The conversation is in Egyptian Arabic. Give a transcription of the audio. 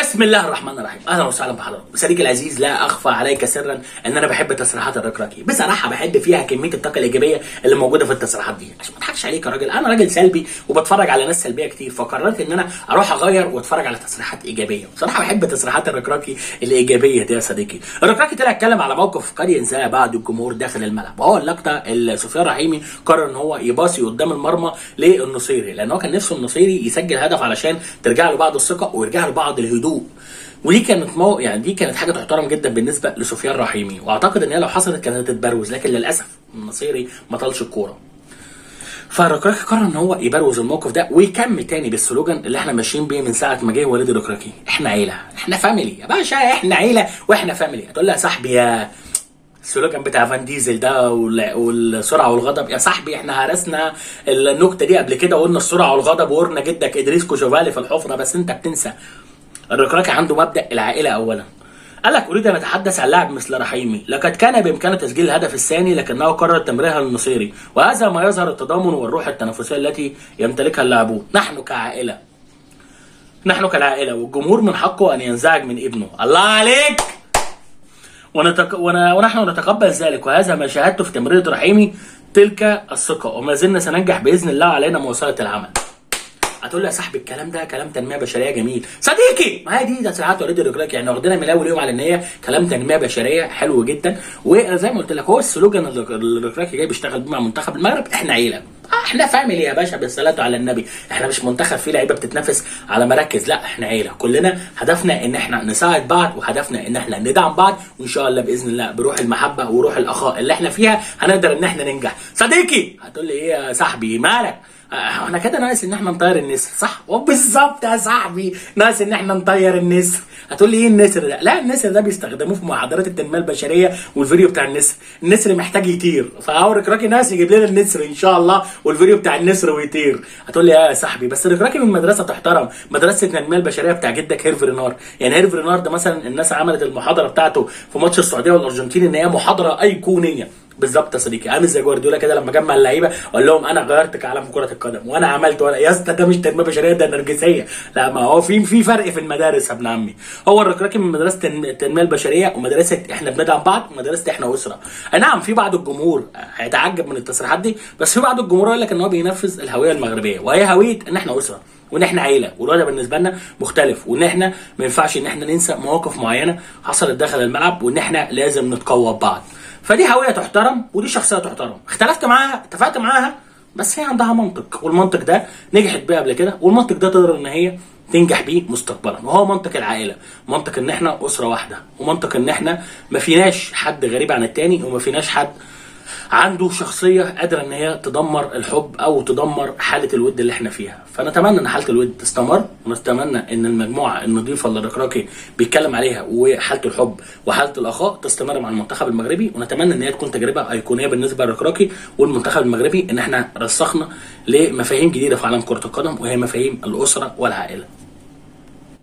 بسم الله الرحمن الرحيم اهلا وسهلا بحضرتك صديقي العزيز لا اخفى عليك سرا ان انا بحب تصريحات الركراكي بصراحه بحب فيها كميه الطاقه الايجابيه اللي موجوده في التصريحات دي عشان ما اضحكش عليك يا راجل انا راجل سلبي وبتفرج على ناس سلبيه كتير فقررت ان انا اروح اغير واتفرج على تصريحات ايجابيه بصراحه بحب تصريحات الركراكي الايجابيه دي يا صديقي الركراكي طلع اتكلم على موقف قد ينساه بعد الجمهور داخل الملعب وهو اللقطه اللي سفيان رحيمي قرر ان هو يباصي قدام المرمى للنصيري لان هو كان نفسه النصيري يسجل هدف علشان ترجع له بعض الثقه ويرجع له بعض الهدوء ودي كانت مو يعني دي كانت حاجه تحترم جدا بالنسبه لسفيان رحيمي واعتقد ان هي لو حصلت كانت هتتبروز لكن للاسف النصيري ما طالش الكوره فركراكي قرر ان هو يبروز الموقف ده ويكمل تاني بالسلوجان اللي احنا ماشيين بيه من ساعه ما جه وليد ركراكي احنا عيله احنا فاميلي يا باشا احنا عيله واحنا فاميلي هتقول لها يا صاحبي يا السلوجان بتاع فان ديزل ده وال- والسرعه والغضب يا صاحبي احنا هرسنا النكته دي قبل كده وقلنا السرعه والغضب وقلنا جدك ادريس كوشوفالي في الحفره بس انت بتنسى الركراكي عنده مبدا العائله اولا قال لك اريد ان اتحدث عن لاعب مثل رحيمي لقد كان بامكانه تسجيل الهدف الثاني لكنه قرر تمريرها للنصيري وهذا ما يظهر التضامن والروح التنافسيه التي يمتلكها اللاعبون نحن كعائله نحن كالعائله والجمهور من حقه ان ينزعج من ابنه الله عليك ونتك... ون... ونحن نتقبل ذلك وهذا ما شاهدته في تمريرة رحيمي تلك الثقة وما زلنا سننجح بإذن الله علينا مواصلة العمل هتقول لي يا صاحبي الكلام ده كلام تنميه بشريه جميل صديقي ما هي دي تصريحات وليد الركراكي يعني واخدينها من اول يوم على ان هي كلام تنميه بشريه حلو جدا وزي ما قلت لك هو السلوجان اللي الركراكي جاي بيشتغل بيه مع منتخب المغرب احنا عيله آه، احنا فاميلي يا باشا بالصلاه على النبي احنا مش منتخب فيه لعيبه بتتنافس على مراكز لا احنا عيله كلنا هدفنا ان احنا نساعد بعض وهدفنا ان احنا ندعم بعض وان شاء الله باذن الله بروح المحبه وروح الاخاء اللي احنا فيها هنقدر ان احنا ننجح صديقي هتقول لي ايه يا صاحبي مالك آه، احنا كده ناقص ان احنا نطير النسر صح وبالظبط يا صاحبي ناقص ان احنا نطير النسر هتقول لي ايه النسر ده لا النسر ده بيستخدموه في محاضرات التنميه البشريه والفيديو بتاع النسر النسر محتاج يطير فهو ركراكي ناس يجيب لنا النسر ان شاء الله والفيديو بتاع النسر ويطير هتقول لي يا صاحبي بس ركراكي من مدرسه تحترم مدرسه التنميه البشريه بتاع جدك هيرفي رينار يعني هيرفي رينار ده مثلا الناس عملت المحاضره بتاعته في ماتش السعوديه والارجنتين ان هي محاضره ايقونيه بالظبط يا صديقي عامل زي جوارديولا كده لما جمع اللعيبه وقال لهم انا غيرت عالم كره القدم وانا عملت وانا يا اسطى ده مش تنميه بشريه ده نرجسيه لا ما هو في في فرق في المدارس يا ابن عمي هو الركراكي من مدرسه التن- التنميه البشريه ومدرسه احنا بندعم بعض ومدرسه احنا اسره اي نعم في بعض الجمهور هيتعجب من التصريحات دي بس في بعض الجمهور يقول لك ان هو بينفذ الهويه المغربيه وهي هويه ان احنا اسره وان احنا عيله والوضع بالنسبه لنا مختلف وان احنا ما ينفعش ان احنا ننسى مواقف معينه حصلت داخل الملعب وان احنا لازم نتقوى ببعض فدي هويه تحترم ودي شخصيه تحترم اختلفت معاها اتفقت معاها بس هي عندها منطق والمنطق ده نجحت بيه قبل كده والمنطق ده تقدر ان هي تنجح بيه مستقبلا وهو منطق العائله منطق ان احنا اسره واحده ومنطق ان احنا ما فيناش حد غريب عن التاني وما فيناش حد عنده شخصيه قادره ان هي تدمر الحب او تدمر حاله الود اللي احنا فيها فنتمنى ان حاله الود تستمر ونتمنى ان المجموعه النظيفه اللي الركراكي بيتكلم عليها وحاله الحب وحاله الاخاء تستمر مع المنتخب المغربي ونتمنى ان هي تكون تجربه ايقونيه بالنسبه للركراكي والمنتخب المغربي ان احنا رسخنا لمفاهيم جديده في عالم كره القدم وهي مفاهيم الاسره والعائله